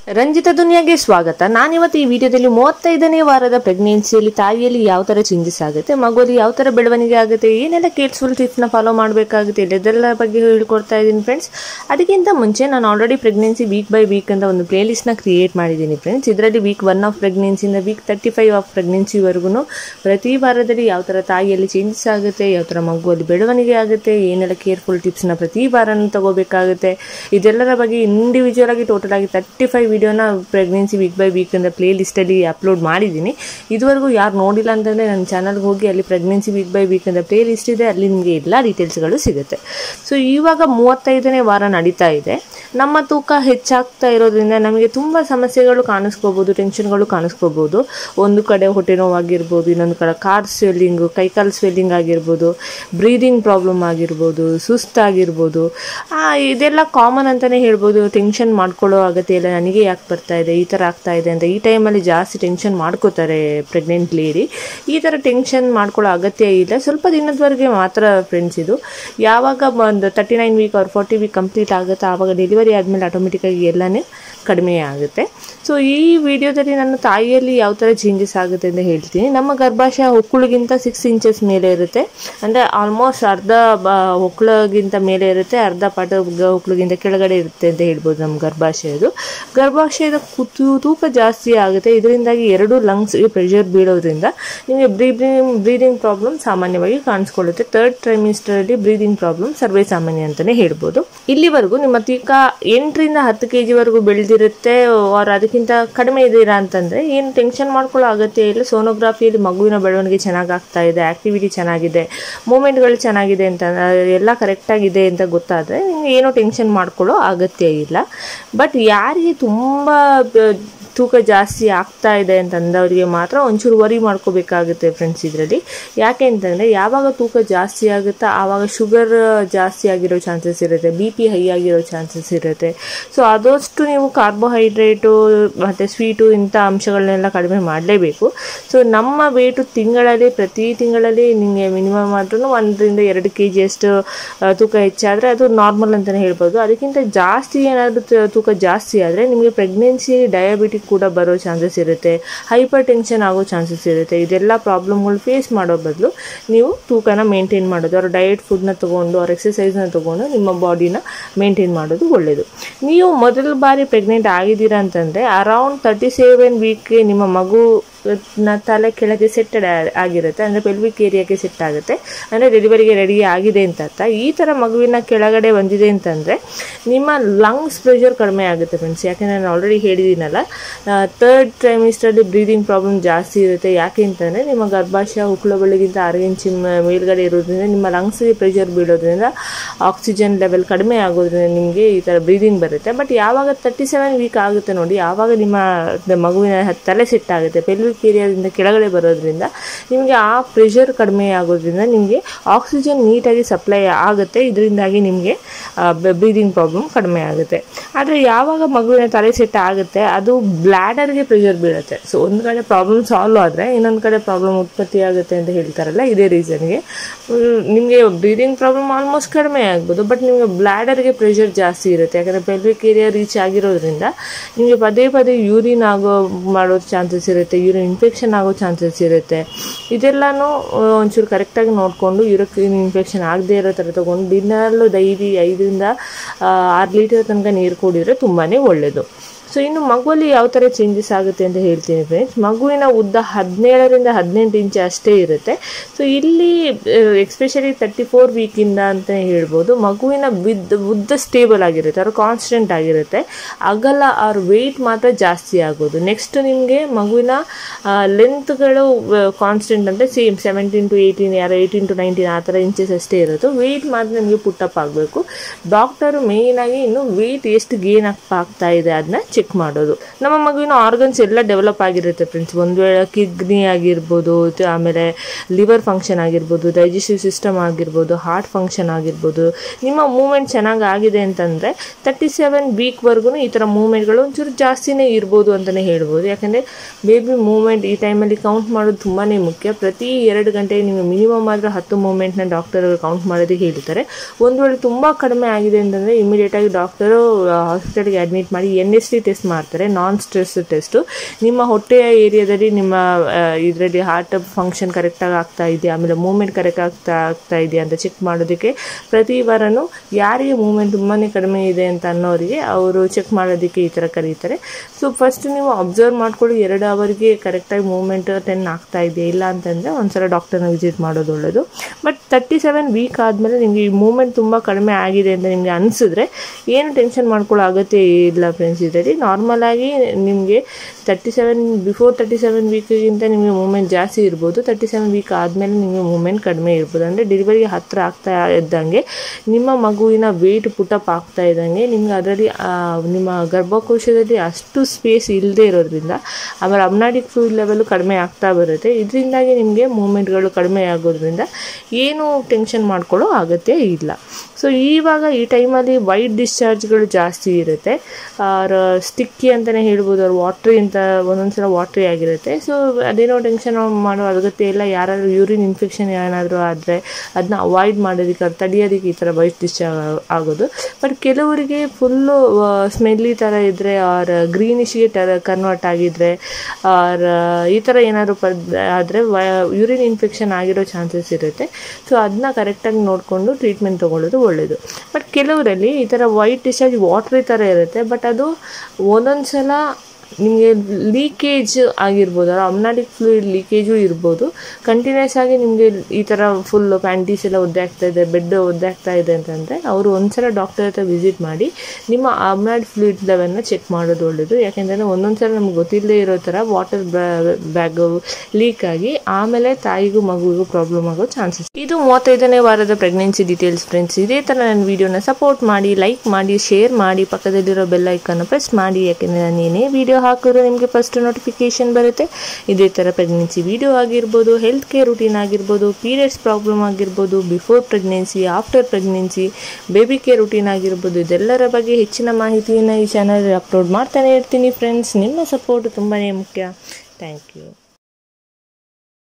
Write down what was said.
ರಂಜಿತ ದುನಿಯಾಗೆ ಸ್ವಾಗತ ನಾನಿವತ್ತು ಈ ವಿಡಿಯೋದಲ್ಲಿ ಮೂವತ್ತೈದನೇ ವಾರದ ಪ್ರೆಗ್ನೆನ್ಸಿಯಲ್ಲಿ ತಾಯಿಯಲ್ಲಿ ಯಾವ ಥರ ಚೇಂಜಸ್ ಆಗುತ್ತೆ ಮಗುವಲ್ಲಿ ಯಾವ ಥರ ಬೆಳವಣಿಗೆ ಆಗುತ್ತೆ ಏನೆಲ್ಲ ಕೇರ್ಸ್ಫುಲ್ ಟಿಪ್ಸ್ನ ಫಾಲೋ ಮಾಡಬೇಕಾಗುತ್ತೆ ಇದೆಲ್ಲ ಬಗ್ಗೆ ಹೇಳ್ಕೊಡ್ತಾ ಇದ್ದೀನಿ ಫ್ರೆಂಡ್ಸ್ ಅದಕ್ಕಿಂತ ಮುಂಚೆ ನಾನು already pregnancy week by week ಅಂತ ಒಂದು ಪ್ಲೇಲಿಸ್ಟ್ನ ಕ್ರಿಯೇಟ್ ಮಾಡಿದ್ದೀನಿ ಫ್ರೆಂಡ್ಸ್ ಇದರಲ್ಲಿ ವೀಕ್ ಒನ್ ಆಫ್ ಪ್ರೆಗ್ನೆನ್ಸಿಯಿಂದ ವೀಕ್ ತರ್ಟಿ ಫೈವ್ ಆಫ್ ಪ್ರೆಗ್ನೆನ್ಸಿವರೆಗೂ ಪ್ರತಿ ವಾರದಲ್ಲಿ ಯಾವ ಥರ ತಾಯಿಯಲ್ಲಿ ಚೇಂಜಸ್ ಆಗುತ್ತೆ ಯಾವ ಥರ ಮಗುವಲ್ಲಿ ಬೆಳವಣಿಗೆ ಆಗುತ್ತೆ ಏನೆಲ್ಲ ಕೇರ್ಫುಲ್ ಟಿಪ್ಸ್ನ ಪ್ರತಿ ವಾರನೂ ತಗೋಬೇಕಾಗುತ್ತೆ ಇದೆಲ್ಲರ ಬಗ್ಗೆ ಇಂಡಿವಿಜುವಲ್ ಆಗಿ ಟೋಟಲ್ ಆಗಿ ತರ್ಟಿ ಫೈವ್ ವಿಡಿಯೋನ ಪ್ರೆಗ್ನೆನ್ಸಿ ವೀಕ್ ಬೈ ವೀಕ್ ಅಂತ ಪ್ಲೇ ಲಿಸ್ಟಲ್ಲಿ ಅಪ್ಲೋಡ್ ಮಾಡಿದ್ದೀನಿ ಇದುವರೆಗೂ ಯಾರು ನೋಡಿಲ್ಲ ಅಂತಂದರೆ ನನ್ನ ಚಾನಲ್ಗೆ ಹೋಗಿ ಅಲ್ಲಿ ಪ್ರೆಗ್ನೆನ್ಸಿ ವೀಕ್ ಬೈ ವೀಕ್ ಅಂತ ಪ್ಲೇ ಲಿಸ್ಟ್ ಇದೆ ಅಲ್ಲಿ ನಿಮಗೆ ಎಲ್ಲ ಡೀಟೇಲ್ಸ್ಗಳು ಸಿಗುತ್ತೆ ಸೊ ಇವಾಗ ಮೂವತ್ತೈದನೇ ವಾರ ನಡೀತಾ ಇದೆ ನಮ್ಮ ತೂಕ ಹೆಚ್ಚಾಗ್ತಾ ಇರೋದ್ರಿಂದ ನಮಗೆ ತುಂಬ ಸಮಸ್ಯೆಗಳು ಕಾಣಿಸ್ಕೋಬೋದು ಟೆನ್ಷನ್ಗಳು ಕಾಣಿಸ್ಕೋಬೋದು ಒಂದು ಕಡೆ ಹೊಟ್ಟೆ ನೋವಾಗಿರ್ಬೋದು ಇನ್ನೊಂದು ಕಡೆ ಕಾರ್ ಸ್ವೆಲ್ಲಿಂಗು ಕೈಕಾಲು ಸ್ವೆಲ್ಲಿಂಗ್ ಆಗಿರ್ಬೋದು ಬ್ರೀದಿಂಗ್ ಪ್ರಾಬ್ಲಮ್ ಆಗಿರ್ಬೋದು ಸುಸ್ತಾಗಿರ್ಬೋದು ಆ, ಇದೆಲ್ಲ ಕಾಮನ್ ಅಂತಲೇ ಹೇಳ್ಬೋದು ಟೆನ್ಷನ್ ಮಾಡ್ಕೊಳ್ಳೋ ಅಗತ್ಯ ಇಲ್ಲ ನನಗೆ ಯಾಕೆ ಬರ್ತಾ ಇದೆ ಈ ಥರ ಆಗ್ತಾ ಇದೆ ಅಂತ ಈ ಟೈಮಲ್ಲಿ ಜಾಸ್ತಿ ಟೆನ್ಷನ್ ಮಾಡ್ಕೋತಾರೆ ಪ್ರೆಗ್ನೆಂಟ್ ಲೇಡಿ ಈ ಥರ ಟೆನ್ಷನ್ ಮಾಡ್ಕೊಳ್ಳೋ ಅಗತ್ಯ ಇಲ್ಲ ಸ್ವಲ್ಪ ದಿನದವರೆಗೆ ಮಾತ್ರ ಫ್ರೆಂಡ್ಸ್ ಇದು ಯಾವಾಗ ಒಂದು ತರ್ಟಿ ನೈನ್ ವೀಕ್ ಅವ್ರ ಫಾರ್ಟಿ ವೀಕ್ ಕಂಪ್ಲೀಟ್ ಆಗುತ್ತೆ ಆವಾಗ ಡೆಲಿವರಿ ಆದಮೇಲೆ ಆಟೋಮೆಟಿಕ್ಕಾಗಿ ಎಲ್ಲನೇ ಕಡಿಮೆ ಆಗುತ್ತೆ ಸೊ ಈ ವಿಡಿಯೋದಲ್ಲಿ ನನ್ನ ತಾಯಿಯಲ್ಲಿ ಯಾವ ಥರ ಚೇಂಜಸ್ ಆಗುತ್ತೆ ಅಂತ ಹೇಳ್ತೀನಿ ನಮ್ಮ ಗರ್ಭಾಶಯ ಹೊಕ್ಕಳಿಗಿಂತ ಸಿಕ್ಸ್ ಇಂಚಸ್ ಮೇಲೆ ಇರುತ್ತೆ ಅಂದರೆ ಆಲ್ಮೋಸ್ಟ್ ಅರ್ಧ ಬ ಹೊಕ್ಕಳಿಗಿಂತ ಮೇಲೆ ಇರುತ್ತೆ ಅರ್ಧ ಪಾಠ ಹೊಕ್ಕಳಿಗಿಂತ ಕೆಳಗಡೆ ಇರುತ್ತೆ ಅಂತ ಹೇಳ್ಬೋದು ನಮ್ಮ ಗರ್ಭಾಶಯದು ಗರ್ಭಾಶಯದ ಕುತು ತೂಕ ಜಾಸ್ತಿ ಆಗುತ್ತೆ ಇದರಿಂದಾಗಿ ಎರಡು ಲಂಗ್ಸ್ಗೆ ಪ್ರೆಷರ್ ಬೀಳೋದ್ರಿಂದ ನಿಮಗೆ ಬ್ರೀದಿಂಗ್ ಬ್ರೀದಿಂಗ್ ಪ್ರಾಬ್ಲಮ್ ಸಾಮಾನ್ಯವಾಗಿ ಕಾಣಿಸ್ಕೊಳ್ಳುತ್ತೆ ಥರ್ಡ್ ಟ್ರೈಮಿಸ್ಟರಲ್ಲಿ ಬ್ರೀದಿಂಗ್ ಪ್ರಾಬ್ಲಮ್ ಸರ್ವೇ ಸಾಮಾನ್ಯ ಅಂತಲೇ ಹೇಳ್ಬೋದು ಇಲ್ಲಿವರೆಗೂ ನಿಮ್ಮ ತೂಕ ಎಂಟರಿಂದ ಹತ್ತು ಕೆ ಜಿವರೆಗೂ ಬೆಳೆದಿರುತ್ತೆ ಅವ್ರ ಅದಕ್ಕಿಂತ ಕಡಿಮೆ ಇದ್ದೀರಾ ಅಂತಂದರೆ ಏನು ಟೆನ್ಷನ್ ಮಾಡ್ಕೊಳ್ಳೋ ಅಗತ್ಯ ಇಲ್ಲ ಸೋನೋಗ್ರಫಿಯಲ್ಲಿ ಮಗುವಿನ ಬೆಳವಣಿಗೆ ಚೆನ್ನಾಗಿ ಆಗ್ತಾ ಇದೆ ಆ್ಯಕ್ಟಿವಿಟಿ ಚೆನ್ನಾಗಿದೆ ಮೂಮೆಂಟ್ಗಳು ಚೆನ್ನಾಗಿದೆ ಅಂತ ಎಲ್ಲ ಕರೆಕ್ಟಾಗಿದೆ ಅಂತ ಗೊತ್ತಾದರೆ ನಿಮಗೆ ಏನೂ ಟೆನ್ಷನ್ ಮಾಡ್ಕೊಳ್ಳೋ ಅಗತ್ಯ ಇಲ್ಲ ಬಟ್ ಯಾರಿಗೆ ತುಂಬ ತೂಕ ಜಾಸ್ತಿ ಆಗ್ತಾ ಇದೆ ಅಂತಂದವರಿಗೆ ಮಾತ್ರ ಒಂಚೂರು ವರಿ ಮಾಡ್ಕೋಬೇಕಾಗುತ್ತೆ ಫ್ರೆಂಡ್ಸ್ ಇದರಲ್ಲಿ ಯಾಕೆ ಅಂತಂದರೆ ಯಾವಾಗ ತೂಕ ಜಾಸ್ತಿ ಆಗುತ್ತಾ ಆವಾಗ ಶುಗರ್ ಜಾಸ್ತಿ ಆಗಿರೋ ಚಾನ್ಸಸ್ ಇರುತ್ತೆ ಬಿ ಪಿ ಹೈ ಆಗಿರೋ ಚಾನ್ಸಸ್ ಇರುತ್ತೆ ಸೊ ಆದಷ್ಟು ನೀವು ಕಾರ್ಬೋಹೈಡ್ರೇಟು ಮತ್ತು ಸ್ವೀಟು ಇಂಥ ಅಂಶಗಳನ್ನೆಲ್ಲ ಕಡಿಮೆ ಮಾಡಲೇಬೇಕು ಸೊ ನಮ್ಮ ವೇಟು ತಿಂಗಳಲ್ಲಿ ಪ್ರತಿ ತಿಂಗಳಲ್ಲಿ ನಿಮಗೆ ಮಿನಿಮಮ್ ಆದ್ರೂ ಒಂದರಿಂದ ಎರಡು ಕೆ ಜಿಯಷ್ಟು ಆ, ತೂಕ ಹೆಚ್ಚಾದರೆ ಅದು ನಾರ್ಮಲ್ ಅಂತಲೇ ಹೇಳ್ಬೋದು ಅದಕ್ಕಿಂತ ಜಾಸ್ತಿ ಏನಾದರೂ ತ- ತೂಕ ಜಾಸ್ತಿ ಆದರೆ ನಿಮಗೆ ಪ್ರೆಗ್ನೆನ್ಸಿ ಡಯಾಬಿಟಿಕ್ ಕೂಡ ಬರೋ ಚಾನ್ಸಸ್ ಇರುತ್ತೆ ಹೈಪರ್ ಟೆನ್ಷನ್ ಆಗೋ ಚಾನ್ಸಸ್ ಇರುತ್ತೆ ಇದೆಲ್ಲ ಪ್ರಾಬ್ಲಮ್ಗಳು ಫೇಸ್ ಮಾಡೋ ಬದಲು ನೀವು ತೂಕನ ಮೇಂಟೈನ್ ಮಾಡೋದು ಅವ್ರ ಡಯಟ್ ಫುಡ್ನ ತೊಗೊಂಡು ಅವ್ರ ಎಕ್ಸಸೈಸ್ನ ತೊಗೊಂಡು ನಿಮ್ಮ ಬಾಡಿನ ಮೇಂಟೈನ್ ಮಾಡೋದು ಒಳ್ಳೆಯದು ನೀವು ಮೊದಲ ಬಾರಿ ಪ್ರೆಗ್ನೆಂಟ್ ಆಗಿದ್ದೀರಾ ಅಂತಂದರೆ ಅರೌಂಡ್ ತರ್ಟಿ ಸೆವೆನ್ ವೀಕ್ಗೆ ನಿಮ್ಮ ಮಗು ನ ತಲೆ ಕೆಳಗೆ ಸೆಟ್ ಆಗಿರುತ್ತೆ ಅಂದರೆ ಪೆಲ್ವಿಕ್ ಏರಿಯಾಗೆ ಸೆಟ್ ಆಗುತ್ತೆ ಅಂದರೆ ಡೆಲಿವರಿಗೆ ರೆಡಿ ಆಗಿದೆ ಅಂತ ಅರ್ಥ ಈ ಥರ ಮಗುವಿನ ಕೆಳಗಡೆ ಬಂದಿದೆ ಅಂತಂದರೆ ನಿಮ್ಮ ಲಂಗ್ಸ್ ಪ್ರೆಷರ್ ಕಡಿಮೆ ಆಗುತ್ತೆ ಫ್ರೆಂಡ್ಸ್ ಯಾಕೆಂದರೆ ನಾನು ಆಲ್ರೆಡಿ ಹೇಳಿದ್ದೀನಲ್ಲ ತರ್ಡ್ ಟ್ರೈಮಿಸ್ಟರಲ್ಲಿ ಬ್ರೀದಿಂಗ್ ಪ್ರಾಬ್ಲಮ್ ಜಾಸ್ತಿ ಇರುತ್ತೆ ಯಾಕೆ ಅಂತಂದರೆ ನಿಮ್ಮ ಗರ್ಭಾಶಯ ಹುಕ್ಕಳ ಬಳ್ಳಿಗಿಂತ ಆರು ಇಂಚ್ ಮೇಲ್ಗಡೆ ಇರೋದ್ರಿಂದ ನಿಮ್ಮ ಲಂಗ್ಸ್ಗೆ ಪ್ರೆಷರ್ ಬೀಳೋದ್ರಿಂದ ಆಕ್ಸಿಜನ್ ಲೆವೆಲ್ ಕಡಿಮೆ ಆಗೋದ್ರಿಂದ ನಿಮಗೆ ಈ ಥರ ಬ್ರೀದಿಂಗ್ ಬರುತ್ತೆ ಬಟ್ ಯಾವಾಗ ತರ್ಟಿ ಸೆವೆನ್ ವೀಕ್ ಆಗುತ್ತೆ ನೋಡಿ ಆವಾಗ ನಿಮ್ಮ ಮಗುವಿನ ತಲೆ ಸೆಟ್ ಆಗುತ್ತೆ ಪೆಲ್ವಿಕ್ ಏರಿಯಾದಿಂದ ಕೆಳಗಡೆ ಬರೋದ್ರಿಂದ ನಿಮಗೆ ಆ ಪ್ರೆಷರ್ ಕಡಿಮೆ ಆಗೋದ್ರಿಂದ ನಿಮಗೆ ಆಕ್ಸಿಜನ್ ನೀಟಾಗಿ ಸಪ್ಲೈ ಆಗುತ್ತೆ ಇದರಿಂದಾಗಿ ನಿಮಗೆ ಬ್ರೀದಿಂಗ್ ಪ್ರಾಬ್ಲಮ್ ಕಡಿಮೆ ಆಗುತ್ತೆ ಆದರೆ ಯಾವಾಗ ಮಗುವಿನ ತಲೆ ಸೆಟ್ ಆಗುತ್ತೆ ಅದು ಬ್ಲ್ಯಾಡರ್ಗೆ ಪ್ರೆಷರ್ ಬೀಳುತ್ತೆ ಸೊ ಒಂದು ಕಡೆ ಪ್ರಾಬ್ಲಮ್ ಸಾಲ್ವ್ ಆದರೆ ಇನ್ನೊಂದು ಕಡೆ ಪ್ರಾಬ್ಲಮ್ ಉತ್ಪತ್ತಿ ಆಗುತ್ತೆ ಅಂತ ಹೇಳ್ತಾರಲ್ಲ ಇದೇ ರೀಸನ್ಗೆ ನಿಮಗೆ ಬ್ರೀದಿಂಗ್ ಪ್ರಾಬ್ಲಮ್ ಆಲ್ಮೋಸ್ಟ್ ಕಡಿಮೆ ಆಗ್ಬೋದು ಬಟ್ ನಿಮಗೆ ಬ್ಲ್ಯಾಡರ್ಗೆ ಪ್ರೆಷರ್ ಜಾಸ್ತಿ ಇರುತ್ತೆ ಯಾಕಂದರೆ ಪೆಲ್ವಿಕ್ ಏರಿಯಾ ರೀಚ್ ಆಗಿರೋದ್ರಿಂದ ನಿಮಗೆ ಪದೇ ಪದೇ ಯೂರಿನ್ ಆಗೋ ಮಾಡೋ ಚಾನ್ಸಸ್ ಇರುತ್ತೆ ಯೂರಿನ್ ಇನ್ಫೆಕ್ಷನ್ ಆಗೋ ಚಾನ್ಸಸ್ ಇರುತ್ತೆ ಇದೆಲ್ಲನೂ ಆ, ಒಂಚೂರು ಕರೆಕ್ಟಾಗಿ ನೋಡಿಕೊಂಡು ಯೂರಿನ್ ಇನ್ಫೆಕ್ಷನ್ ಆಗದೇ ಇರೋ ಥರ ತೊಗೊಂಡು ದಿನಾಲು ಡೈಲಿ ಐದರಿಂದ ಆ, ಆರು ಲೀಟರ್ ತನಕ ನೀರು ಕುಡಿದ್ರೆ ತುಂಬಾ ಒಳ್ಳೆಯದು ಸೊ ಇನ್ನು ಮಗುವಲ್ಲಿ ಯಾವ ಥರ ಚೇಂಜಸ್ ಆಗುತ್ತೆ ಅಂತ ಹೇಳ್ತೀನಿ ಫ್ರೆಂಡ್ಸ್ ಮಗುವಿನ ಉದ್ದ ಹದಿನೇಳರಿಂದ ಹದಿನೆಂಟು ಇಂಚ್ ಅಷ್ಟೇ ಇರುತ್ತೆ ಸೊ ಇಲ್ಲಿ ಎಕ್ಸ್ಪೆಷಲಿ ತರ್ಟಿ ಫೋರ್ ವೀಕಿಂದ ಅಂತ ಹೇಳ್ಬೋದು ಮಗುವಿನ ವಿದ್ ಉದ್ದ ಸ್ಟೇಬಲ್ ಆಗಿರುತ್ತೆ ಅವ್ರು ಕಾನ್ಸ್ಟೆಂಟ್ ಆಗಿರುತ್ತೆ ಅಗಲ ಅವ್ರ ವೆಯ್ಟ್ ಮಾತ್ರ ಜಾಸ್ತಿ ಆಗೋದು ನೆಕ್ಸ್ಟ್ ನಿಮಗೆ ಮಗುವಿನ ಲೆಂತ್ಗಳು ಕಾನ್ಸ್ಟೆಂಟ್ ಅಂದರೆ ಸೇಮ್ ಸೆವೆಂಟೀನ್ ಟು ಏಯ್ಟೀನ್ ಯಾರೋ ಏಯ್ಟೀನ್ ಟು ನೈನ್ಟೀನ್ ಆ ಥರ ಇಂಚಸ್ ಅಷ್ಟೇ ಇರುತ್ತೆ ವೆಯ್ಟ್ ಮಾತ್ರ ನಿಮಗೆ ಪುಟ್ಟಪ್ ಆಗಬೇಕು ಡಾಕ್ಟರು ಮೇಯ್ನಾಗಿ ಇನ್ನು ವೆಯ್ಟ್ ಎಷ್ಟು ಗೇನ್ ಆಗ್ತಾ ಇದೆ ಅದನ್ನ ಚೆಕ್ ಮಾಡೋದು ನಮ್ಮ ಮಗುವಿನ ಆರ್ಗನ್ಸ್ ಎಲ್ಲ ಡೆವಲಪ್ ಆಗಿರುತ್ತೆ ಫ್ರೆಂಡ್ಸ್ ಒಂದು ವೇಳೆ ಕಿಡ್ನಿ ಆಗಿರ್ಬೋದು ತ- ಆಮೇಲೆ ಲಿವರ್ ಫಂಕ್ಷನ್ ಆಗಿರ್ಬೋದು ಡೈಜೆಸ್ಟಿವ್ ಸಿಸ್ಟಮ್ ಆಗಿರ್ಬೋದು ಹಾರ್ಟ್ ಫಂಕ್ಷನ್ ಆಗಿರ್ಬೋದು ನಿಮ್ಮ ಮೂಮೆಂಟ್ ಚೆನ್ನಾಗಿ ಆಗಿದೆ ಅಂತಂದರೆ ತರ್ಟಿ ಸೆವೆನ್ ವೀಕ್ವರೆಗೂ ಈ ಥರ ಮೂಮೆಂಟ್ಗಳು ಒಂಚೂರು ಜಾಸ್ತಿನೇ ಇರ್ಬೋದು ಅಂತಲೇ ಹೇಳ್ಬೋದು ಯಾಕಂದರೆ ಬೇಬಿ ಮೂಮೆಂಟ್ ಈ ಟೈಮಲ್ಲಿ ಕೌಂಟ್ ಮಾಡೋದು ತುಂಬಾ ಮುಖ್ಯ ಪ್ರತಿ ಎರಡು ಗಂಟೆಗೆ ನೀವು ಮಿನಿಮಮ್ ಆದರೂ ಹತ್ತು ಮೂಮೆಂಟ್ನ ಡಾಕ್ಟರ್ ಕೌಂಟ್ ಮಾಡೋದಕ್ಕೆ ಹೇಳ್ತಾರೆ ಒಂದು ವೇಳೆ ತುಂಬ ಕಡಿಮೆ ಆಗಿದೆ ಅಂತಂದರೆ ಇಮಿಡಿಯೇಟಾಗಿ ಡಾಕ್ಟರು ಹಾಸ್ಪಿಟಲ್ಗೆ ಅಡ್ಮಿಟ್ ಮಾಡಿ ಎನ್ ಎಸ್ ಟಿ ಟೆಸ್ಟ್ ಮಾಡ್ತಾರೆ ನಾನ್ ಸ್ಟ್ರೆಸ್ ಟೆಸ್ಟು ನಿಮ್ಮ ಹೊಟ್ಟೆಯ ಏರಿಯಾದಲ್ಲಿ ನಿಮ್ಮ ಇದರಲ್ಲಿ ಹಾರ್ಟ್ ಫಂಕ್ಷನ್ ಕರೆಕ್ಟಾಗಿ ಆಗ್ತಾ ಇದೆಯಾ ಆಮೇಲೆ ಮೂಮೆಂಟ್ ಕರೆಕ್ಟ್ ಆಗ್ತಾ ಆಗ್ತಾ ಇದೆಯಾ ಅಂತ ಚೆಕ್ ಮಾಡೋದಕ್ಕೆ ಪ್ರತಿ ವಾರನೂ ಯಾರಿಗೆ ಮೂಮೆಂಟ್ ತುಂಬಾ ಕಡಿಮೆ ಇದೆ ಅಂತ ಅನ್ನೋರಿಗೆ ಅವರು ಚೆಕ್ ಮಾಡೋದಕ್ಕೆ ಈ ಥರ ಕರೀತಾರೆ ಸೊ ಫಸ್ಟ್ ನೀವು ಅಬ್ಸರ್ವ್ ಮಾಡ್ಕೊಳ್ಳಿ ಎರಡು ಅವರ್ಗೆ ಕರೆಕ್ಟಾಗಿ ಮೂಮೆಂಟ್ ಟೆನ್ ಆಗ್ತಾ ಇದೆ ಇಲ್ಲ ಅಂತಂದರೆ ಒಂದ್ಸಲ ಡಾಕ್ಟರ್ನ ವಿಸಿಟ್ ಮಾಡೋದು ಒಳ್ಳೆಯದು ಬಟ್ ತರ್ಟಿ ಸೆವೆನ್ ವೀಕ್ ಆದಮೇಲೆ ನಿಮಗೆ ಈ ಮೂಮೆಂಟ್ ತುಂಬ ಕಡಿಮೆ ಆಗಿದೆ ಅಂತ ನಿಮಗೆ ಅನಿಸಿದ್ರೆ ಏನು ಟೆನ್ಷನ್ ಮಾಡ್ಕೊಳ್ಳೋ ಅಗತ್ಯ ಇಲ್ಲ ಫ್ರೆಂಡ್ಸ್ ಇದರಲ್ಲಿ ನಾರ್ಮಲ್ ಆಗಿ ನಿಮಗೆ thirty seven before thirty seven ವೀಕ್ಗಿಂತ ನಿಮಗೆ ಮೂಮೆಂಟ್ ಜಾಸ್ತಿ ಇರ್ಬೋದು ತರ್ಟಿ ಸೆವೆನ್ ವೀಕ್ ಆದಮೇಲೆ ನಿಮಗೆ ಮೂಮೆಂಟ್ ಕಡಿಮೆ ಇರ್ಬೋದು ಅಂದರೆ ಡೆಲಿವರಿಗೆ ಹತ್ತಿರ ಆಗ್ತಾ ಇದ್ದಂಗೆ ನಿಮ್ಮ ಮಗುವಿನ ವೆಯ್ಟ್ ಪುಟಪ್ ಆಗ್ತಾ ಇದ್ದಂಗೆ ನಿಮ್ಗೆ ಅದರಲ್ಲಿ ನಿಮ್ಮ ಗರ್ಭಕೋಶದಲ್ಲಿ ಅಷ್ಟು ಸ್ಪೇಸ್ ಇಲ್ಲದೆ ಇರೋದ್ರಿಂದ ಆಮೇಲೆ ಅಮ್ನಾಟಿಕ್ ಫ್ಲೂಯಿಡ್ ಲೆವೆಲು ಕಡಿಮೆ ಆಗ್ತಾ ಬರುತ್ತೆ ಇದರಿಂದಾಗಿ ನಿಮಗೆ ಮೂಮೆಂಟ್ಗಳು ಕಡಿಮೆ ಆಗೋದ್ರಿಂದ ಏನು ಟೆನ್ಷನ್ ಮಾಡ್ಕೊಳ್ಳೋ ಅಗತ್ಯ ಇಲ್ಲ ಸೊ ಇವಾಗ ಈ ಟೈಮಲ್ಲಿ ವೈಟ್ ಡಿಸ್ಚಾರ್ಜ್ಗಳು ಜಾಸ್ತಿ ಇರುತ್ತೆ ಆರ್ ಸ್ಟಿಕ್ಕಿ ಅಂತಲೇ ಹೇಳ್ಬೋದು ಅವ್ರು ವಾಟ್ರಿ ಅಂತ ಒಂದೊಂದು ಸಲ ವಾಟ್ರಿ ಆಗಿರುತ್ತೆ ಸೊ ಅದೇನೋ ಟೆನ್ಷನ್ ಮಾಡೋ ಅಗತ್ಯ ಇಲ್ಲ ಯಾರಾದರೂ ಯೂರಿನ್ ಇನ್ಫೆಕ್ಷನ್ ಏನಾದರೂ ಆದರೆ ಅದನ್ನ ಅವಾಯ್ಡ್ ಮಾಡೋದಕ್ಕೆ ಅದು ತಡೆಯೋದಕ್ಕೆ ಈ ಥರ ವೈಟ್ ಡಿಸ್ಚಾರ್ಜ್ ಆಗೋದು ಬಟ್ ಕೆಲವರಿಗೆ ಫುಲ್ಲು ಸ್ಮೆಲ್ಲಿ ಥರ ಇದ್ದರೆ ಆರ್ ಗ್ರೀನಿಶ್ಗೆ ತರ ಕನ್ವರ್ಟ್ ಆಗಿದ್ರೆ ಆರ್ ಈ ಥರ ಏನಾದರೂ ಪದ್ ಆದರೆ ಯೂರಿನ್ ಇನ್ಫೆಕ್ಷನ್ ಆಗಿರೋ ಚಾನ್ಸಸ್ ಇರುತ್ತೆ ಸೊ ಅದನ್ನ ಕರೆಕ್ಟಾಗಿ ನೋಡಿಕೊಂಡು ಟ್ರೀಟ್ಮೆಂಟ್ ತೊಗೊಳ್ಳೋದು ಒಳ್ಳೆಯದು ಬಟ್ ಕೆಲವರಲ್ಲಿ ಈ ಥರ ವೈಟ್ ಡಿಸ್ಚಾರ್ಜ್ ವಾಟ್ರಿ ಥರ ಇರುತ್ತೆ ಬಟ್ ಅದು ಒಂದೊಂದು ಸಲ ನಿಮಗೆ ಲೀಕೇಜ್ ಆಗಿರ್ಬೋದು ಅಲ್ಲ ಅಮ್ನಾಟಿಕ್ ಫ್ಲೂಯಿಡ್ ಲೀಕೇಜು ಇರ್ಬೋದು ಕಂಟಿನ್ಯೂಸ್ ಆಗಿ ನಿಮಗೆ ಈ ಥರ ಫುಲ್ ಪ್ಯಾಂಟೀಸ್ ಎಲ್ಲ ಒದ್ದೆ ಆಗ್ತಾ ಇದೆ ಬೆಡ್ ಒದ್ದೆ ಆಗ್ತಾ ಇದೆ ಅಂತಂದರೆ ಅವರು ಒಂದ್ಸಲ ಡಾಕ್ಟರ್ ಹತ್ರ ವಿಸಿಟ್ ಮಾಡಿ ನಿಮ್ಮ ಅಮ್ನಾಟಿಕ್ ಫ್ಲೂಯಿಡ್ ಲೆವೆಲ್ನ ಚೆಕ್ ಮಾಡೋದು ಒಳ್ಳೆಯದು ಯಾಕೆಂದರೆ ಒಂದೊಂದು ಸಲ ನಮ್ಗೆ ಗೊತ್ತಿಲ್ಲದೆ ಇರೋ ಥರ ವಾಟರ್ ಬ್ಯಾಗು ಲೀಕ್ ಆಗಿ ಆಮೇಲೆ ತಾಯಿಗೂ ಮಗುವಿಗೂ ಪ್ರಾಬ್ಲಮ್ ಆಗೋ ಚಾನ್ಸಸ್ ಇದು ಮೂವತ್ತೈದನೇ ವಾರದ ಪ್ರೆಗ್ನೆನ್ಸಿ ಡೀಟೇಲ್ಸ್ ಫ್ರೆಂಡ್ಸ್ ಇದೇ ಥರ ನನ್ನ ವಿಡಿಯೋನ ಸಪೋರ್ಟ್ ಮಾಡಿ ಲೈಕ್ ಮಾಡಿ ಶೇರ್ ಮಾಡಿ ಪಕ್ಕದಲ್ಲಿರೋ ಬೆಲ್ ಐಕನ್ನು ಪ್ರೆಸ್ ಮಾಡಿ ಯಾಕೆಂದರೆ ನಾನು ಏನೇ ವಿಡಿಯೋ ಹಾಕಿದ್ರು ನಿಮಗೆ ಫಸ್ಟ್ ನೋಟಿಫಿಕೇಶನ್ ಬರುತ್ತೆ ಇದೇ ಥರ ಪ್ರೆಗ್ನೆನ್ಸಿ ವಿಡಿಯೋ ಆಗಿರ್ಬೋದು ಹೆಲ್ತ್ ಕೇರ್ ರುಟೀನ್ ಆಗಿರ್ಬೋದು ಪೀರಿಯಡ್ಸ್ ಪ್ರಾಬ್ಲಮ್ ಆಗಿರ್ಬೋದು before pregnancy after pregnancy baby care routine ಆಗಿರ್ಬೋದು ಇದೆಲ್ಲರ ಬಗ್ಗೆ ಹೆಚ್ಚಿನ ಮಾಹಿತಿಯನ್ನು ಈ ಚಾನಲ್ ಅಪ್ಲೋಡ್ ಮಾಡ್ತಾನೆ ಇರ್ತೀನಿ ಫ್ರೆಂಡ್ಸ್ ನಿಮ್ಮ ಸಪೋರ್ಟ್ ತುಂಬಾ ಮುಖ್ಯ ಥ್ಯಾಂಕ್ ಯು